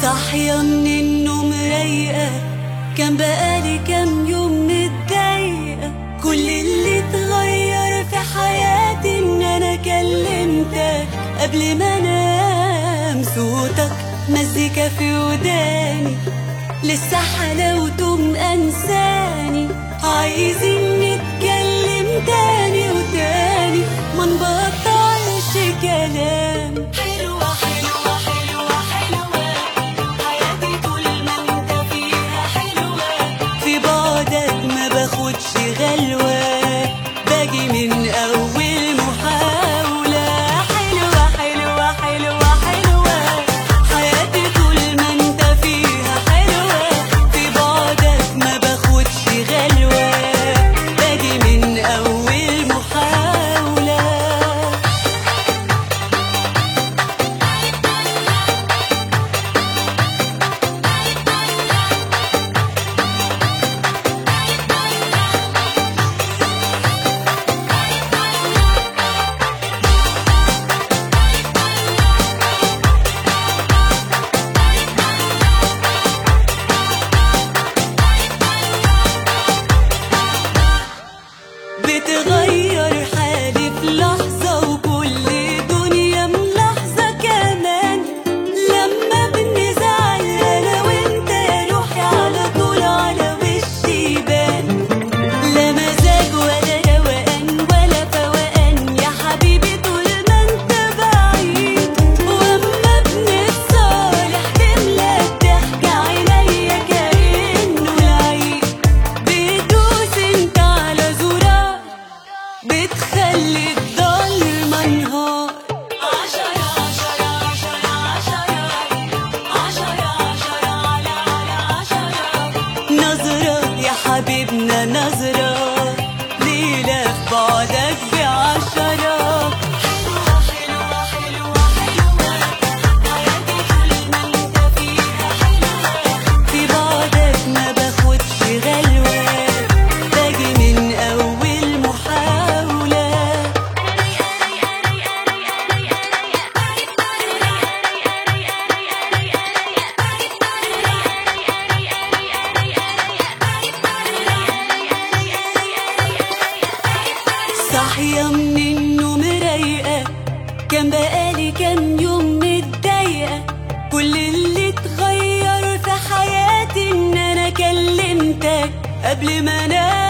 صاحية من النوم رايقة كان بقالي كام يوم متضايقة كل اللي اتغير في حياتي ان انا كلمتك قبل ما انام صوتك مزيكا في وداني لسه حلاوته مأنساني عايزين نتكلم تاني وتاني ما نبطلش كلام حلوة حلوة حلوة حلوة حياتي طول ما انت فيها حلوة في بعدك ما باخدش غلوة باجي من أول محاولة حلوة حلوة حلوة حلوة حياتي طول ما انت فيها حلوة في بعدك ما باخدش غلوة باجي من أول محاولة بتغير حالي في لحظة وكل دنيا ملاحظة كمان لما بنزعل أنا وأنت يا روحي على طول على وشي يبان لا مزاج ولا روقان ولا فوقان يا حبيبي طول ما أنت بعيد وأما بنتصالح تملى الضحك عينيا كأنه العيد بتدوس أنت على زرار بتخلي الضلمة نهار عشرة عشرة عشرة عشرة عشرة عشرة على على عشرة نظرة يا حبيبنا نظرة ليلة في بعدك بعشرة حلوة حلوة حلوة حلوة حياتي طول ما انت فيها حلوة في بعدك ما باخدش غلوة باجي من أول محاولة صاحية من النوم رايقة كان بقالي كام يوم متضايقة كل اللي اتغير في حياتي ان انا كلمتك قبل ما انام